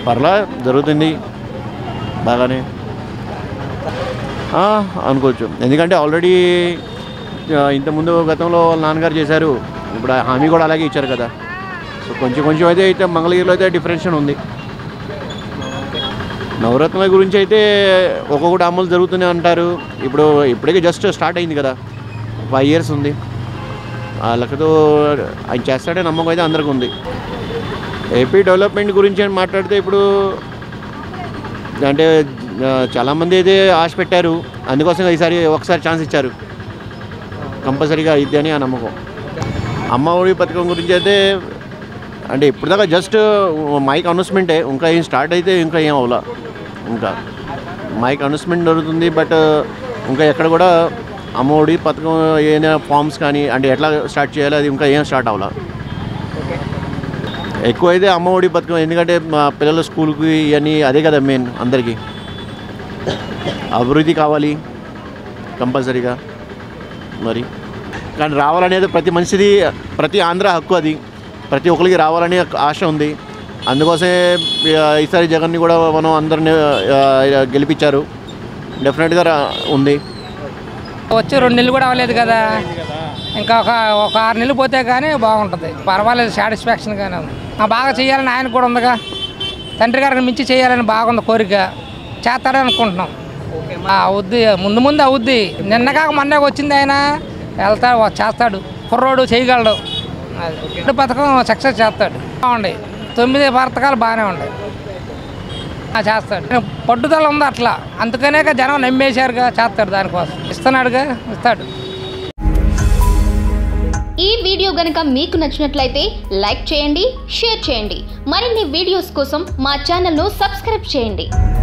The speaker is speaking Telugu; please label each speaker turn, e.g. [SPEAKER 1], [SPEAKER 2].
[SPEAKER 1] పర్లా జరుగుతుంది బాగానే ఆ, అనుకోవచ్చు ఎందుకంటే ఆల్రెడీ ఇంతకుముందు గతంలో వాళ్ళ నాన్నగారు చేశారు ఇప్పుడు ఆ హామీ కూడా అలాగే ఇచ్చారు కదా సో కొంచెం కొంచెం అయితే అయితే మంగళగిరిలో అయితే డిఫరెన్షన్ ఉంది నవరత్నాల గురించి అయితే ఒక్కొక్కటి అమలు జరుగుతూనే అంటారు ఇప్పుడు ఇప్పటికే జస్ట్ స్టార్ట్ అయింది కదా ఫైవ్ ఇయర్స్ ఉంది ఆ లెక్కతో ఆయన చేస్తాడే నమ్మకం అయితే అందరికీ ఉంది ఏపీ డెవలప్మెంట్ గురించి అని మాట్లాడితే ఇప్పుడు అంటే ఆ, చాలామంది అయితే ఆశ పెట్టారు అందుకోసం ఈసారి ఒకసారి ఛాన్స్ ఇచ్చారు కంపల్సరీగా ఇది అని ఆ నమ్మకం అమ్మ ఒడి పథకం గురించి అయితే అంటే ఇప్పుడు దాకా జస్ట్ మైక్ అనౌన్స్మెంటే ఇంకా ఏం స్టార్ట్ అయితే ఇంకా ఏం అవ్వాల ఇంకా మైక్ అనౌన్స్మెంట్ జరుగుతుంది బట్ ఇంకా ఎక్కడ కూడా అమ్మ ఒడి పథకం ఏదైనా ఫామ్స్ కానీ అంటే ఎట్లా స్టార్ట్ చేయాలో అది ఇంకా ఏం స్టార్ట్ అవ్వాల ఎక్కువ అయితే అమ్మ ఒడి పథకం ఎందుకంటే మా పిల్లల స్కూల్కి ఇవన్నీ అదే కదా మెయిన్ అందరికీ అభివృద్ధి కావాలి కంపల్సరీగా మరి కానీ రావాలనేది ప్రతి మనిషిది ప్రతి ఆంధ్ర హక్కు అది ప్రతి ఒక్కరికి రావాలనే ఆశ ఉంది అందుకోసమే ఆ, ఈసారి జగన్ని కూడా మనం అందరిని ఆ, గెలిపించారు డెఫినెట్గా రా- ఉంది
[SPEAKER 2] వచ్చి రెండు నెలలు కూడా అవ్వలేదు కదా ఇంకా ఒక ఒక ఆరు నెలలు పోతే కానీ బాగుంటుంది పర్వాలేదు సాటిస్ఫాక్షన్ కానీ ఉంది ఆ, బాగా చేయాలని ఆయన కూడా ఉందిగా తండ్రి గారికి మించి చేయాలని బాగుంది కోరిక చేస్తాడని అనుకుంటున్నాం ఆ, అవుద్ది ముందు ముందు అవుద్ది నిన్నగాక మొన్న వచ్చింది ఆయన వెళ్తాడు వా- చేస్తాడు కుర్రోడు చేయగలడు అది ఈ పథకం సక్సెస్ చేస్తాడు బాగుంది తొమ్మిది పథకాలు బాగానే ఉన్నాయి ఆ, చేస్తాడు పట్టుదల ఉంది అట్లా అందుకనే జనం నమ్మేశారుగా చేస్తాడు దానికోసం ఇస్తున్నాడుగా ఇస్తాడు
[SPEAKER 3] ఈ వీడియో గనుక మీకు నచ్చినట్లయితే లైక్ చేయండి షేర్ చేయండి మరిన్ని వీడియోస్ కోసం మా ఛానల్ను సబ్స్క్రైబ్ చేయండి